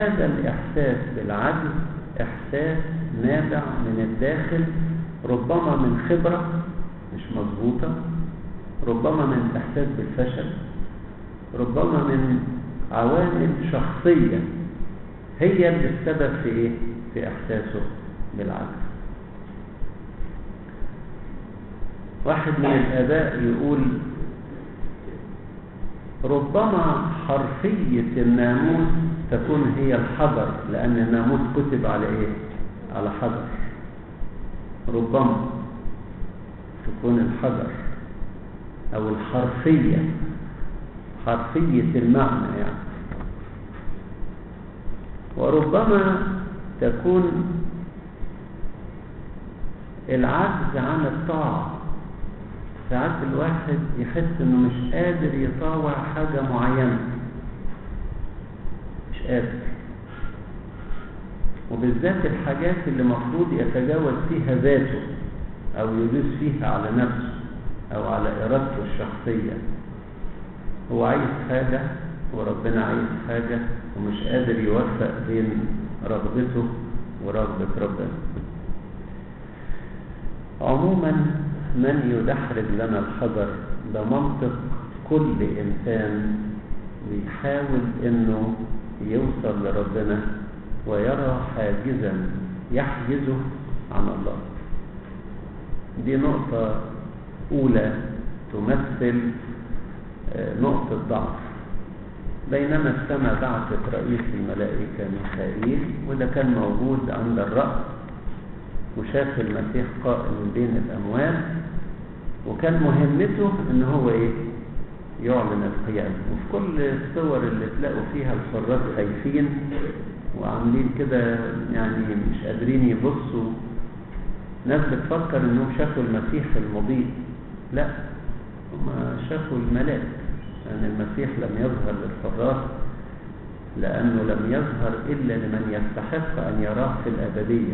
هذا الإحساس بالعجز إحساس نابع من الداخل ربما من خبرة مش مظبوطة ربما من إحساس بالفشل ربما من عوامل شخصية هي اللي السبب في إيه؟ في إحساسه بالعجز واحد من الآباء يقول ربما حرفية الناموس تكون هي الحجر لأن الناموس كتب على إيه؟ على حجر ربما تكون الحجر أو الحرفية حرفية المعنى يعني وربما تكون العجز عن الطاعة ساعات الواحد يحس انه مش قادر يطاوع حاجة معينة مش قادر وبالذات الحاجات اللي مفروض يتجاوز فيها ذاته او يدوس فيها على نفسه او على ارادته الشخصية هو عايز حاجة وربنا عايز حاجة ومش قادر يوفق بين رغبته ورغبة ربنا عموما من يدحرج لنا الحجر ده منطق كل إنسان بيحاول إنه يوصل لربنا ويرى حاجزا يحجزه عن الله دي نقطة أولى تمثل نقطة ضعف بينما السماء بعثت رئيس الملائكة ميخائيل وده كان موجود عند الرأس وشاف المسيح قائم من بين الأموات وكان مهمته ان هو ايه يعلن القيامة وفي كل الصور اللي تلاقوا فيها الحراس خايفين وعاملين كده يعني مش قادرين يبصوا ناس بتفكر انهم شافوا المسيح في المضيء لا هم شافوا الملاك لأن يعني المسيح لم يظهر للحراس لأنه لم يظهر إلا لمن يستحق أن يراه في الأبدية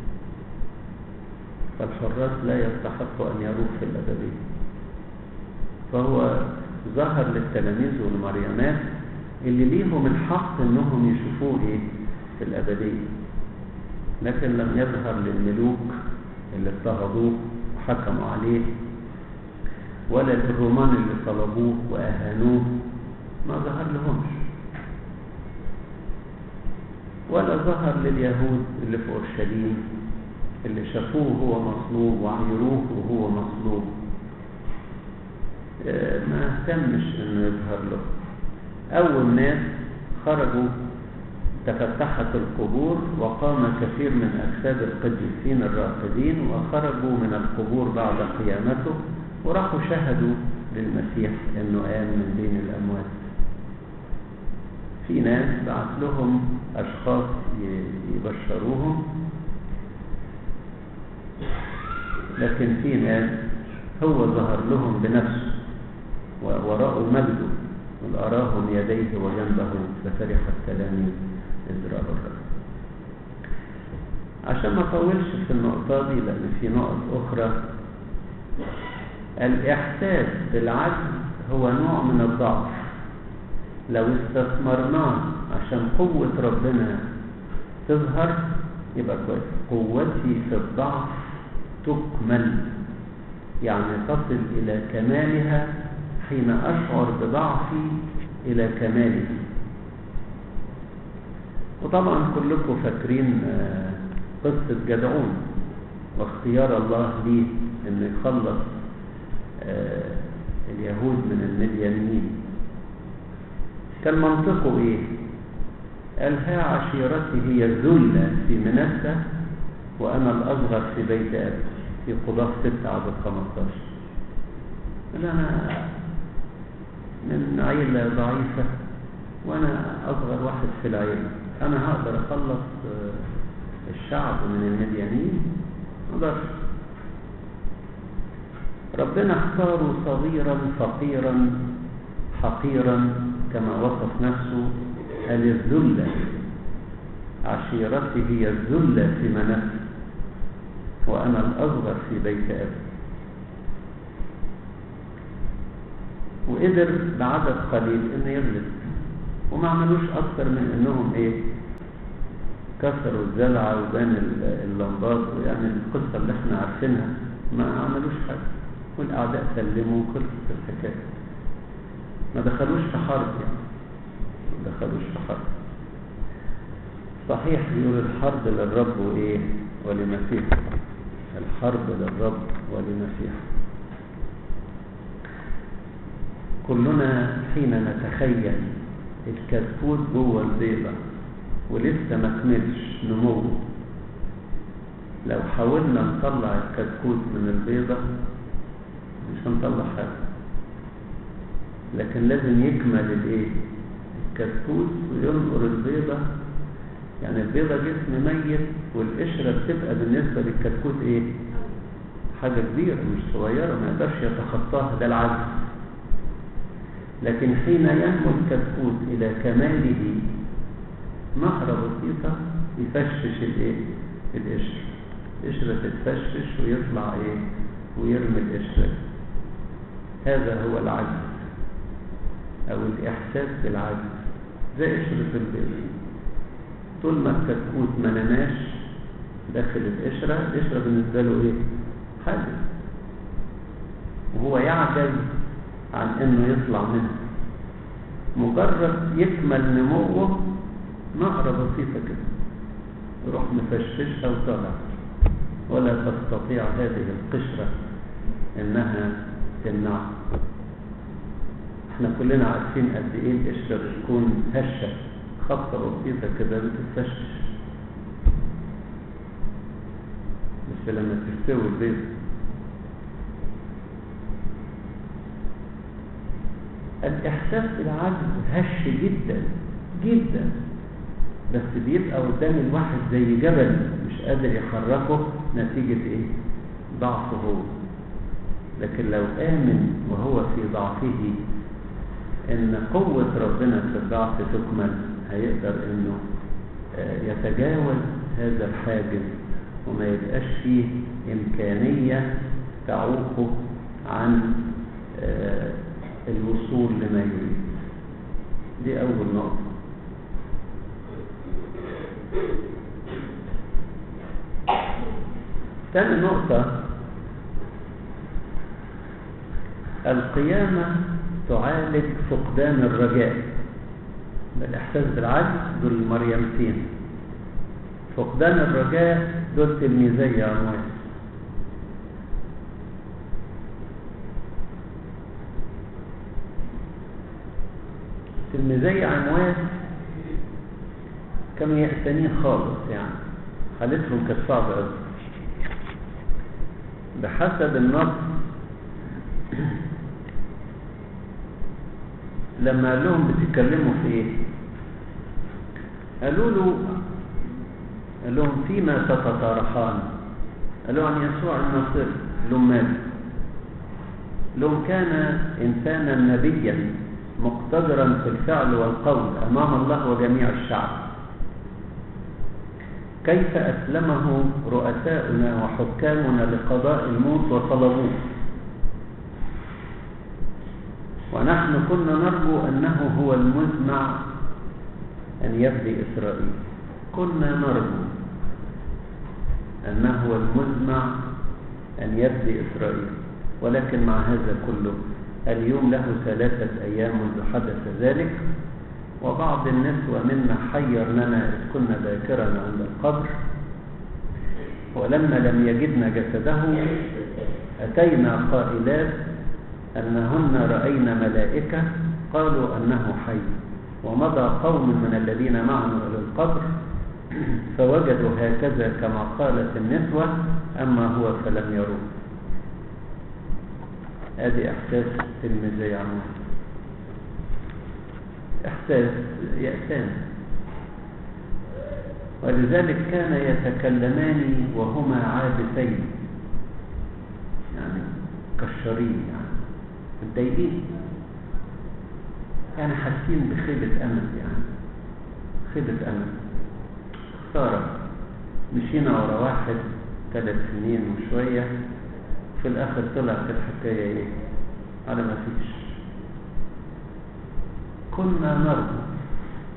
فالحراس لا يستحق أن يروه في الأبدية فهو ظهر للتلاميذ والمريمات اللي ليهم الحق انهم يشوفوه ايه في الأبدية لكن لم يظهر للملوك اللي اضطهدوه وحكموا عليه ولا للرومان اللي طلبوه وأهانوه ما ظهر لهمش ولا ظهر لليهود اللي في أورشليم اللي شافوه وهو مصلوب وعيروه وهو مصلوب ما اهتمش انه يظهر له اول ناس خرجوا تفتحت القبور وقام كثير من اجساد القديسين الراقدين وخرجوا من القبور بعد قيامته وراحوا شهدوا للمسيح انه قام من بين الاموات في ناس بعت لهم اشخاص يبشروهم لكن في ناس هو ظهر لهم بنفسه ورأوا مجده قل أراهم يديه وجنبه ففرح التلاميذ إذ رأوا الرب عشان ما أطولش في النقطة دي لأن في نقط أخرى الإحساس بالعجز هو نوع من الضعف لو استثمرناه عشان قوة ربنا تظهر يبقى كويس قوتي في الضعف تكمل يعني تصل إلى كمالها حين أشعر بضعفي إلى كماله وطبعا كلكم فاكرين قصة جدعون واختيار الله ليه انه يخلص اليهود من المديانين كان منطقه ايه قال ها عشيرتي هي الذلة في منسى وانا الاصغر في بيت ابي في قضاة 6 عدد 15 قال انا من عيلة ضعيفة وانا اصغر واحد في العيلة انا هقدر اخلص الشعب من المديانين مقدرش ربنا اختاره صغيرا فقيرا حقيرا كما وصف نفسه قال الذلة عشيرتي هي الذلة في منسى وأنا الأصغر في بيت أبي وقدر بعدد قليل إنه يغلب وما عملوش أكثر من إنهم إيه كسروا الزلعة وبان اللمبات يعني القصة اللي احنا عارفينها ما عملوش حاجة والأعداء سلموا وخلصت الحكاية ما دخلوش في حرب يعني ما دخلوش في حرب صحيح بيقول الحرب للرب وإيه ولمسيحه الحرب للرب ولمسيحه كلنا حين نتخيل الكتكوت جوه البيضة ولسه ما كملش نموه لو حاولنا نطلع الكتكوت من البيضة مش هنطلع حاجة لكن لازم يكمل الايه الكتكوت وينقر البيضة يعني البيضة جسم ميت والقشرة بتبقى بالنسبة للكتكوت ايه حاجة كبيرة مش صغيرة ما يقدرش يتخطاها ده العجز لكن حين ينمو الكتكوت إلى كماله نهرة بسيطة يفشفش الايه القشرة القشرة تتفشفش ويطلع ايه ويرمي القشرة هذا هو العجز او الاحساس بالعجز زي قشرة البيض طول ما الكتكوت ما نماش داخل القشرة القشرة بالنسبة له ايه حاجة وهو يعجز عن انه يطلع منها مجرد يكمل نموه نهرة بسيطة كده يروح مفشفشها وطالع ولا تستطيع هذه القشرة انها تمنعه احنا كلنا عارفين قد ايه القشرة بتكون هشة خبطة بسيطة كده بتتفشفش بس لما تستوي البيض الإحساس بالعجز هش جدا جدا بس بيبقى قدام الواحد زي جبل مش قادر يحركه نتيجة ايه ضعفه هو لكن لو آمن وهو في ضعفه ان قوة ربنا في الضعف تكمل هيقدر انه يتجاوز هذا الحاجز وما يبقاش فيه امكانية تعوقه عن الوصول لما يريد دي اول نقطة ثاني نقطة القيامة تعالج فقدان الرجاء الإحساس بالعجز دول المريمتين فقدان الرجاء دول تلميذي عمواس تلميذي عمواس كانوا يأسانين خالص يعني حالتهم كانت صعبة قوي بحسب النص لما قال لهم بتتكلموا في ايه قالوا له قال لهم فيما تتطارحان قالوا عن يسوع الناصري لهم ماذا لهم كان انسانا نبيا مقتدرا في الفعل والقول امام الله وجميع الشعب كيف اسلمه رؤساؤنا وحكامنا لقضاء الموت وطلبوه ونحن كنا نرجو أنه هو المزمع أن يبدي إسرائيل كنا نرجو أنه هو المزمع أن يبدي إسرائيل ولكن مع هذا كله اليوم له ثلاثة أيام منذ حدث ذلك وبعض النسوة منا حيرننا إذ كنا باكرا عند القبر ولما لم يجدنا جسده أتينا قائلات أنهن رأينا ملائكة قالوا أنه حي ومضى قوم من الذين معه إلى القبر فوجدوا هكذا كما قالت النسوة أما هو فلم يروه هذه إحساس تلميذي عنه إحساس يأسان ولذلك كان يتكلمان وهما عابثين يعني كالشرين يعني متضايقين يعني حاسين بخيبة أمل يعني خيبة أمل خسارة مشينا ورا واحد ثلاث سنين وشوية في الآخر طلعت الحكاية إيه على ما فيش كنا نرجو